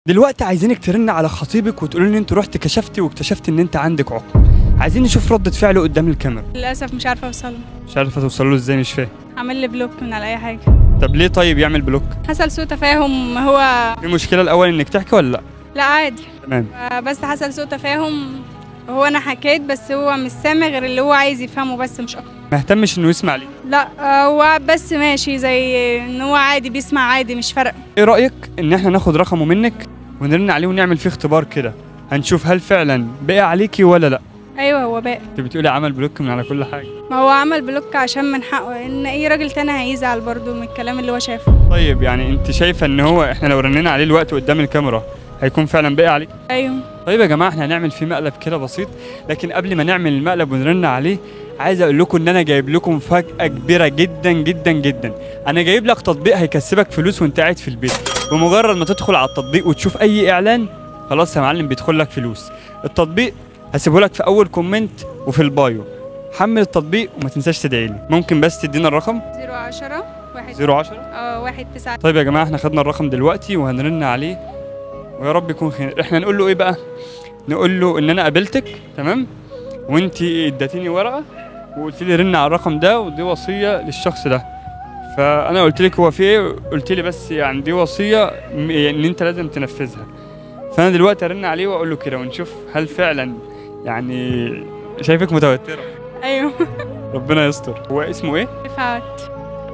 دلوقتي عايزينك ترن على خطيبك وتقول ان انت رحت كشفتي واكتشفت ان انت عندك عقم عايزين نشوف ردة فعله قدام الكاميرا للاسف مش عارفه اوصله مش عارفه توصل له ازاي مش فاهم عمل لي بلوك من على اي حاجه طب ليه طيب يعمل بلوك حصل سوء تفاهم هو في مشكله الاول انك تحكي ولا لا لا عادي تمام آه، بس حصل سوء تفاهم هو انا حكيت بس هو مش سامع غير اللي هو عايز يفهمه بس مش اكتر ما اهتمش انه يسمع ليه لا آه، هو بس ماشي زي ان هو عادي بيسمع عادي مش فارقه ايه رايك ان احنا ناخد رقمه منك ونرن عليه ونعمل فيه اختبار كده هنشوف هل فعلا بقى عليكي ولا لا ايوه هو باقي انت بتقولي عمل بلوك من على كل حاجه ما هو عمل بلوك عشان من حقه ان اي راجل تاني هيزعل برضه من الكلام اللي هو شافه طيب يعني انت شايفه ان هو احنا لو رنينا عليه الوقت قدام الكاميرا هيكون فعلا بقى عليك ايوه طيب يا جماعه احنا هنعمل فيه مقلب كده بسيط لكن قبل ما نعمل المقلب ونرن عليه عايز اقول لكم ان انا جايب لكم مفاجاه كبيره جدا جدا جدا انا جايب لك تطبيق هيكسبك فلوس وانت قاعد في البيت بمجرد ما تدخل على التطبيق وتشوف اي اعلان خلاص يا معلم بيدخل لك فلوس التطبيق هسيبه لك في اول كومنت وفي البايو حمل التطبيق وما تنساش تدعي لي ممكن بس تدينا الرقم 010 واحد 010 اه واحد تسعة طيب يا جماعه احنا خدنا الرقم دلوقتي وهنرن عليه ويا رب يكون خير احنا نقول له ايه بقى نقول له ان انا قابلتك تمام وانت اديتيني ورقه وقلت لي رن على الرقم ده ودي وصيه للشخص ده فانا قلت لك هو في ايه قلت لي بس يعني دي وصيه م- ان انت لازم تنفذها فانا دلوقتي ارن عليه واقول له كده ونشوف هل فعلا يعني شايفك متوتره ايوه ربنا يستر هو اسمه ايه رفعت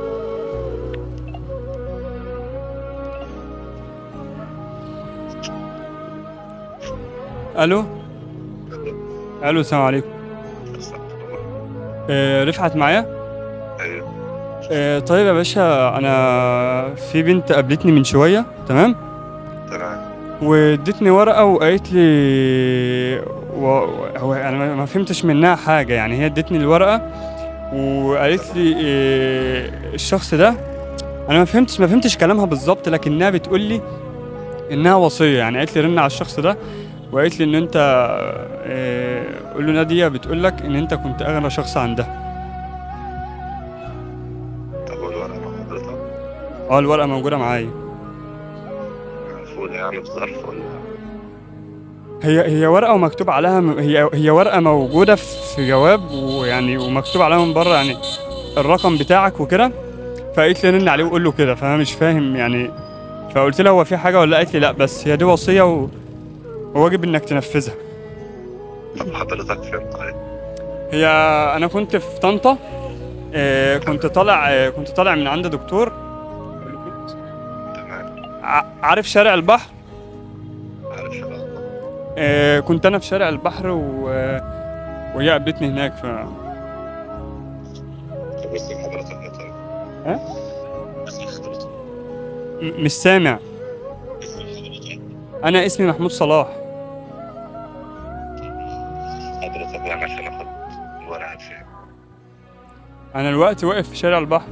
الو الو السلام عليكم آه رفعت معايا ايوه آه طيب يا باشا انا في بنت قابلتني من شويه تمام تمام وادتني ورقه وقالت لي و... هو انا ما- ما فهمتش منها حاجه يعني هي ادتني الورقه وقالت لي آه الشخص ده انا ما فهمتش ما فهمتش كلامها بالظبط لكنها بتقول لي انها وصيه يعني قالت لي رن على الشخص ده وقالت لي ان انت آه، قول له ناديه بتقول لك ان انت كنت اغنى شخص عندها طب والورقة مع حضرتك اه الورقه موجوده معايا المفروض يعني في ظرف ولا هي هي ورقه ومكتوب عليها م- هي هي ورقه موجوده في جواب ويعني ومكتوب عليها من بره يعني الرقم بتاعك وكده فقالت لي رن عليه وقول له كده فانا مش فاهم يعني فقلت لها هو في حاجه ولا قالت لي لا بس هي دي وصيه و... وواجب انك تنفذها طب حضرتك فين طيب؟ هي انا كنت في طنطا آه، كنت طالع آه، كنت طالع من عند دكتور تمام ع- عارف شارع البحر عارف شباب آه، كنت انا في شارع البحر و... وهي قابلتني هناك ف طب اسم حضرتك ايه طيب؟ ها؟ اسم حضرتك م- مش سامع اسم حضرتك انا اسمي محمود صلاح حضرتك يعني عشان اخد الورقة فين؟ انا الوقت واقف في شارع البحر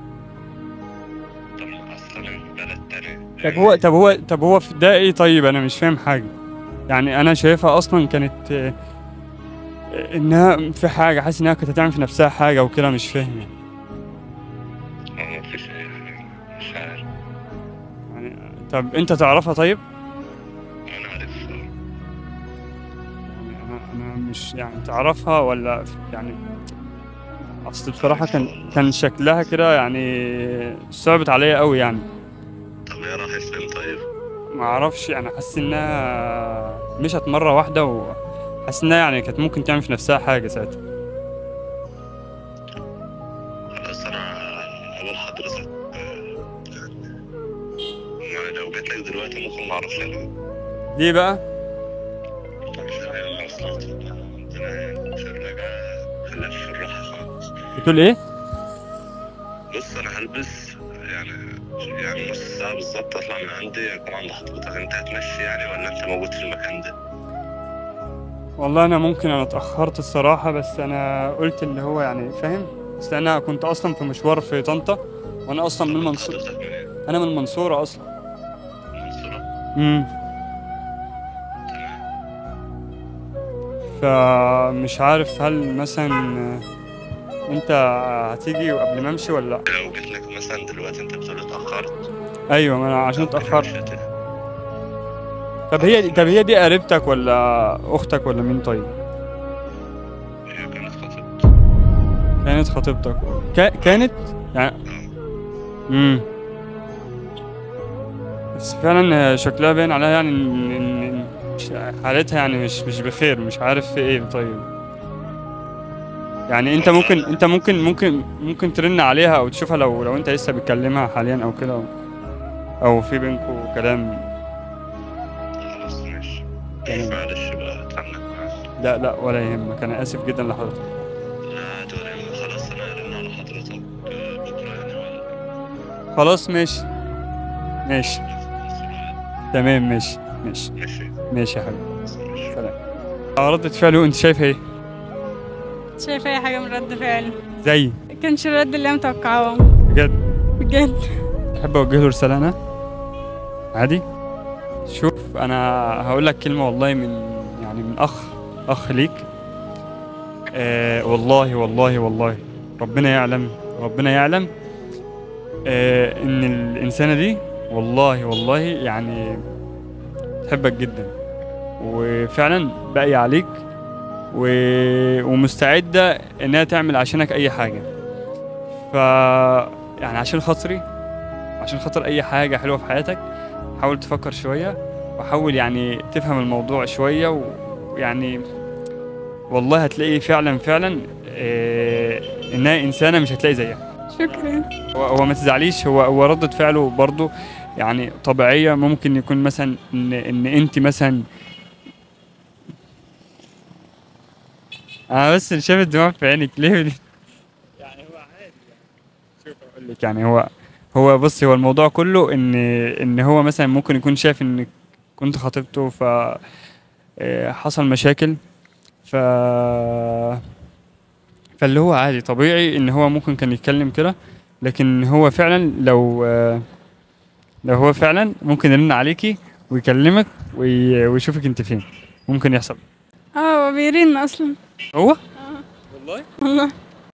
طب ما اصلا من بلد تاني طب هو طب هو طب هو في ده ايه طيب انا مش فاهم حاجه يعني انا شايفها اصلا كانت آه، آه، انها في حاجه حاسس انها كانت هتعمل في نفسها حاجه وكده مش فاهم يعني. ما فيش يعني مش عارف يعني طب انت تعرفها طيب انا عارف يعني انا انا مش يعني تعرفها ولا يعني اصل بصراحه كان كان شكلها كده يعني صعبت عليا قوي يعني طب هي راحت فين طيب؟ ما اعرفش يعني حاسس انها مشت مره واحده وحاسس انها يعني كانت ممكن تعمل في نفسها حاجه ساعتها خلاص انا هقول حضرتك آه، يعني لو جيت لك دلوقتي ممكن ما اعرفش انا ليه بقى مش عارف اصلا عندنا يعني شغل خلاف في الراحة خالص بتقول ايه بص انا هلبس يعني يعني نص ساعة بالظبط اطلع من عندي اكون عند حضرتك انت هتمشي يعني ولا انت موجود في المكان ده؟ والله انا ممكن انا اتاخرت الصراحه بس انا قلت اللي هو يعني فاهم اصل انا كنت اصلا في مشوار في طنطا وانا اصلا من المنصوره حضرتك منين؟ انا من المنصوره اصلا المنصورة؟ امم فمش عارف هل مثلا انت هتيجي قبل ما امشي ولا لا لو جيت لك مثلا دلوقتي انت بتقول اتأخرت ايوه ما انا عشان مش اتاخرت هت- طب هي طب هي دي قريبتك ولا اختك ولا مين طيب هي كانت خطيبتي كانت خطيبتك كا كانت يعني امم بس فعلا شكلها باين عليها يعني ان إن- إن مش- حالتها يعني مش مش بخير مش عارف في ايه طيب يعني انت ممكن انت ممكن ممكن ممكن ترن عليها او تشوفها لو لو انت لسه بتكلمها حاليا او كده او, او في بينكوا كلام خلاص ماشي تمام. معلش بقى اتعنك معاك لا لا ولا يهمك انا اسف جدا لحضرتك لا دوري خلاص انا هرن على حضرتك آه، بكره يعني ولا خلاص ماشي ماشي تمام ماشي ماشي ماشي ماشي يا حبيبي ماشي سلام ردة فعله انت شايف ايه شايفة اي حاجة من رد فعله زي كانش الرد اللي انا متوقعاه بجد بجد تحب اوجه له رساله انا عادي شوف انا هقول لك كلمه والله من يعني من اخ اخ ليك آه والله والله والله ربنا يعلم ربنا يعلم آه ان الانسانه دي والله والله يعني تحبك جدا وفعلا باقي عليك و... ومستعده انها تعمل عشانك اي حاجه ف يعني عشان خاطري عشان خاطر اي حاجه حلوه في حياتك حاول تفكر شويه وحاول يعني تفهم الموضوع شويه و- ويعني والله هتلاقي فعلا فعلا آه انها انسانه مش هتلاقي زيها شكرا هو, هو ما تزعليش هو هو ردة فعله برضه يعني طبيعيه ممكن يكون مثلا ان ان انت مثلا انا بس شايف الدموع في عينك ليه يعني هو عادي يعني شوف اقول لك يعني هو هو بص هو الموضوع كله ان ان هو مثلا ممكن يكون شايف انك كنت خطيبته ف آه، حصل مشاكل ف فاللي هو عادي طبيعي ان هو ممكن كان يتكلم كده لكن هو فعلا لو آه، لو هو فعلا ممكن يرن عليكي ويكلمك وي- ويشوفك انت فين ممكن يحصل اه هو بيرن اصلا هو والله والله